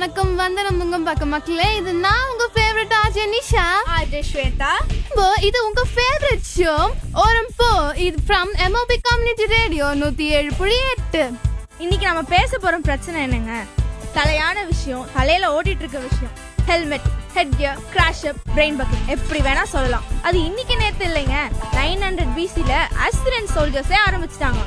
வணக்கம் வந்தனம் உங்க பக்க மக்களே இது நான் உங்க favourite RJ Nisha RJ Shweta இப்போ இது உங்க ஃபேவரட் ஷோ ஓரம் போ இது ஃப்ரம் எம்ஓபி கம்யூனிட்டி ரேடியோ நூத்தி ஏழு புள்ளி எட்டு இன்னைக்கு நம்ம பேச போற பிரச்சனை என்னங்க தலையான விஷயம் தலையில ஓடிட்டு இருக்க விஷயம் helmet head gear crash up brain bucket எப்படி வேணா சொல்லலாம் அது இன்னைக்கு நேத்து இல்லைங்க நைன் ஹண்ட்ரட் பிசில அஸ்திரன் சோல்ஜர்ஸே ஆரம்பிச்சிட்டாங்க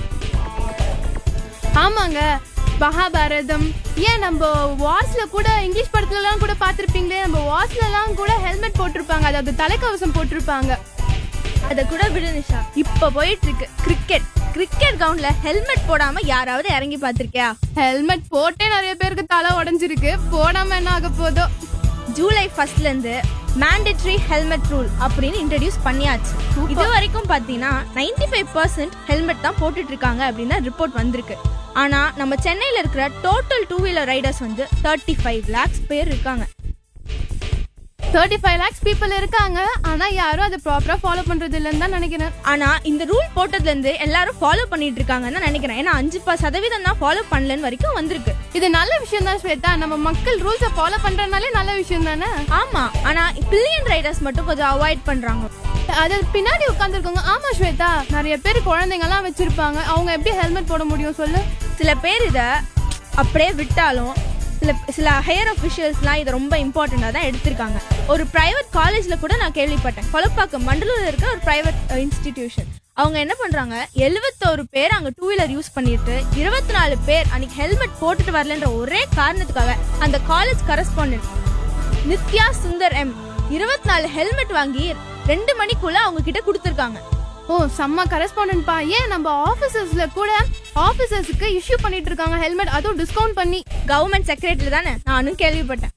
ஆமாங்க மகாபாரதம் ஏன் நம்ம வார்ஸ்ல கூட இங்கிலீஷ் படத்துல எல்லாம் கூட பார்த்திருப்பீங்களே நம்ம வார்ஸ்ல எல்லாம் கூட ஹெல்மெட் போட்டிருப்பாங்க அதாவது தலைக்கவசம் போட்டிருப்பாங்க அதை கூட விடு நிஷா இப்ப போயிட்டு இருக்கு கிரிக்கெட் கிரிக்கெட் கிரவுண்ட்ல ஹெல்மெட் போடாம யாராவது இறங்கி பார்த்திருக்கியா ஹெல்மெட் போட்டே நிறைய பேருக்கு தலை உடைஞ்சிருக்கு போடாம என்ன ஆக போதோ ஜூலை ஃபர்ஸ்ட்ல இருந்து மேண்டேட்டரி ஹெல்மெட் ரூல் அப்படின்னு இன்ட்ரடியூஸ் பண்ணியாச்சு இது வரைக்கும் பாத்தீங்கன்னா 95% ஃபைவ் பர்சன்ட் ஹெல்மெட் தான் போட்டுட்டு இருக்காங்க அப்படின்னு ரிப்போர்ட் வந்திருக்கு ஆனா நம்ம சென்னையில இருக்கிற டோட்டல் டூ வீலர் ரைடர்ஸ் வந்து தேர்ட்டி ஃபைவ் லேக்ஸ் பேர் இருக்காங்க தேர்ட்டி ஃபைவ் லேக்ஸ் பீப்புள் இருக்காங்க ஆனா யாரும் அதை ப்ராப்பரா ஃபாலோ பண்றது இல்லைன்னு தான் நினைக்கிறேன் ஆனா இந்த ரூல் போட்டதுல இருந்து எல்லாரும் ஃபாலோ பண்ணிட்டு இருக்காங்கன்னு தான் நினைக்கிறேன் ஏன்னா அஞ்சு ப- சதவீதம் தான் ஃபாலோ பண்ணலன்னு வரைக்கும் வந்திருக்கு இது நல்ல விஷயம் தான் ஸ்வேதா நம்ம மக்கள் ரூல்ஸை ஃபாலோ பண்றதுனாலே நல்ல விஷயம் தானே ஆமா ஆனா பில்லியன் ரைடர்ஸ் மட்டும் கொஞ்சம் அவாய்ட் பண்றாங்க அது பின்னாடி உட்காந்துருக்கவங்க ஆமா ஸ்வேதா நிறைய பேர் குழந்தைங்க எல்லாம் வச்சிருப்பாங்க அவங்க எப்படி ஹெல்மெட் போட முடியும் சொல்லு சில பேர் இதை அப்படியே விட்டாலும் சில சில ஹையர் அஃபிஷியல்ஸ்லாம் இதை ரொம்ப இம்பார்ட்டண்டாக தான் எடுத்திருக்காங்க ஒரு பிரைவேட் காலேஜில் கூட நான் கேள்விப்பட்டேன் கொலப்பாக்கம் மண்டலூரில் இருக்க ஒரு பிரைவேட் இன்ஸ்டிடியூஷன் அவங்க என்ன பண்றாங்க எழுபத்தோரு பேர் அங்க டூ வீலர் யூஸ் பண்ணிட்டு இருபத்தி நாலு பேர் அன்னைக்கு ஹெல்மெட் போட்டுட்டு வரலன்ற ஒரே காரணத்துக்காக அந்த college correspondent Nithya Sundar M இருபத்தி நாலு ஹெல்மெட் வாங்கி ரெண்டு மணிக்குள்ள அவங்க கிட்ட கொடுத்துருக்காங்க ஓ செம்ம கரஸ்பாண்டன்ட் பா ஏன் நம்ம ஆபீசர்ஸ்ல கூட ஆபீசர்ஸ்க்கு இஷ்யூ பண்ணிட்டு இருக்காங்க ஹெல்மெட் அதுவும் டிஸ்கவுண்ட் பண்ணி கவர்மெண்ட் செக்ரட்டரி தானே நானும் கேள்விப்பட்டேன்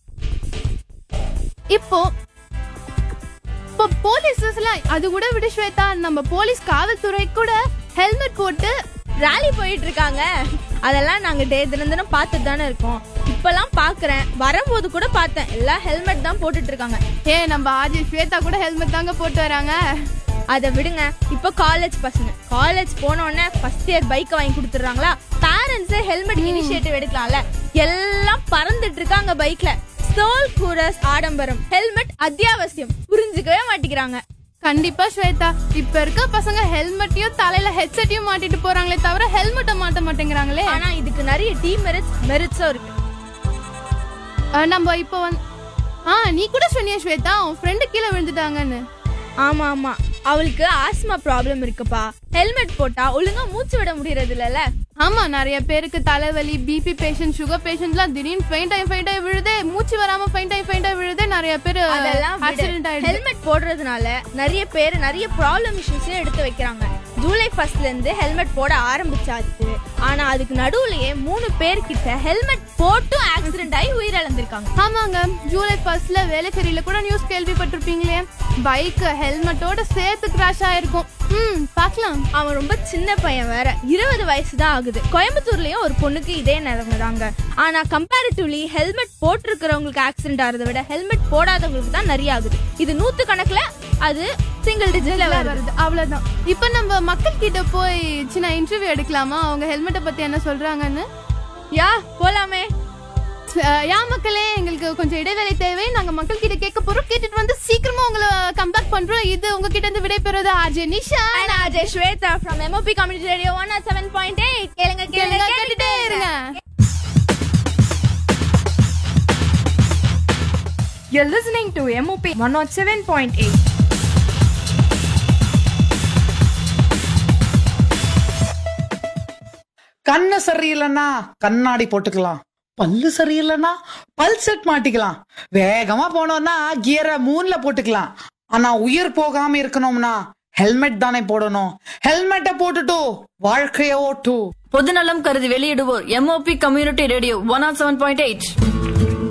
இப்போ இப்போ போலீஸஸ்லாம் அது கூட விடு ஸ்வேதா நம்ம போலீஸ் காவல்துறை கூட ஹெல்மெட் போட்டு ராலி போயிட்டு இருக்காங்க அதெல்லாம் நாங்க டே தினம் தினம் பார்த்துட்டு தானே இருக்கோம் இப்பெல்லாம் பாக்குறேன் வரும்போது கூட பார்த்தேன் எல்லாம் ஹெல்மெட் தான் போட்டுட்டு இருக்காங்க ஏ நம்ம ஆஜி ஸ்வேதா கூட ஹெல்மெட் தாங்க போட்டு வராங்க அதை விடுங்க இப்போ காலேஜ் பசங்க காலேஜ் போன உடனே ஃபர்ஸ்ட் இயர் பைக்கை வாங்கி கொடுத்துட்றாங்களா பேரண்ட்ஸே ஹெல்மெட் இனிஷியேட்டிவ் எடுக்கலாம்ல எல்லாம் பறந்துட்டு இருக்காங்க பைக்ல ஸ்டோல் கூரஸ் ஆடம்பரம் ஹெல்மெட் அத்தியாவசியம் புரிஞ்சுக்கவே மாட்டேங்கிறாங்க கண்டிப்பா ஸ்வேதா இப்ப இருக்க பசங்க ஹெல்மெட்டையும் தலையில ஹெட்செட்டையும் மாட்டிட்டு போறாங்களே தவிர ஹெல்மெட்டை மாட்ட மாட்டேங்கிறாங்களே ஆனா இதுக்கு நிறைய டிமெரிட்ஸ் மெரிட்ஸும் இருக்கு அஹ் நம்ம இப்போ வந்து ஆ நீ கூட சொன்னியா ஸ்வேதா உன் ஃப்ரெண்டு கீழே விழுந்துட்டாங்கன்னு ஆமா ஆமா அவளுக்கு ஆஸ்மா ப்ராப்ளம் இருக்குப்பா ஹெல்மெட் போட்டா ஒழுங்கா மூச்சு விட முடியறது இல்லல ஆமா நிறைய பேருக்கு தலைவலி பிபி பேஷண்ட் சுகர் பேஷண்ட்லாம் திடீர்னு ஃபைண்ட் ஆகி ஃபைண்ட் ஆகி விழுது மூச்சு வராம ஃபைண்ட் ஆகி ஃபைண்ட் ஆகி விழுது நிறைய பேர் அதெல்லாம் ஆக்சிடென்ட் ஆயிடுது ஹெல்மெட் போடுறதுனால நிறைய பேர் நிறைய ப்ராப்ளம் இஷ்யூஸையும் எடுத்து வைக்கிறாங்க ஜூலை ஃபர்ஸ்ட்ல இருந்து ஹெல்மெட் போட ஆரம்பிச்சாச்சு ஆனா அதுக்கு நடுவுலயே மூணு பேர் கிட்ட ஹெல்மெட் போட்டும் ஆக்சிடென்ட் ஆகி உயிரிழந்திருக்காங்க ஆமாங்க ஜூலை ஃபர்ஸ்ட்ல வேலைச்சேரியில கூட நியூஸ் கேள்விப்பட்டிருப்பீங்களே பைக் ஹெல்மெட்டோட சேர்த்து கிராஷ் ஆயிருக்கும் ம் பார்க்கலாம் அவன் ரொம்ப சின்ன பையன் வேற இருபது வயசு தான் ஆகுது கோயம்புத்தூர்லயும் ஒரு பொண்ணுக்கு இதே நிலவுறாங்க ஆனா கம்பேரிட்டிவ்லி ஹெல்மெட் போட்டிருக்கிறவங்களுக்கு ஆக்சிடென்ட் ஆகிறத விட ஹெல்மெட் போடாதவங்களுக்கு தான் நிறைய ஆகுது இது நூத்து கணக்குல அது சிங்கிள் டிஜிட்ல வருது வருது அவ்வளவுதான் இப்போ நம்ம மக்கள் கிட்ட போய் சின்ன இன்டர்வியூ எடுக்கலாமா அவங்க ஹெல்மெட்டை பத்தி என்ன சொல்றாங்கன்னு யா போலாமே அஹ், யா மக்களே எங்களுக்கு கொஞ்சம் இடைவேளை தேவை நாங்க மக்கள் கிட்ட கேட்க போறோம் கேட்டுட்டு வந்து சீக்கிரமா உங்களை கம்பேக் பண்றோம் இது உங்ககிட்ட இருந்து விடைபெறுவது RJ Nisha And Ajay Shweta from MOP Community Radio 107.8 கேளுங்க கேளுங்க கேளுங்க, கேட்டுட்டே கேட்டுட்டே இருங்க இருங்க You're listening to MOP 107.8. கண்ணு சரியில்லைன்னா கண்ணாடி போட்டுக்கலாம் பல்லு சரியில்லைன்னா பல் செட் மாட்டிக்கலாம் வேகமா போனோம்னா கியரை மூணுல போட்டுக்கலாம் ஆனா உயிர் போகாம இருக்கணும்னா ஹெல்மெட் தானே போடணும் ஹெல்மெட்டை போட்டுட்டு வாழ்க்கைய ஓட்டு பொதுநலம் கருதி வெளியிடுவோர் MOP community radio one R seven point eight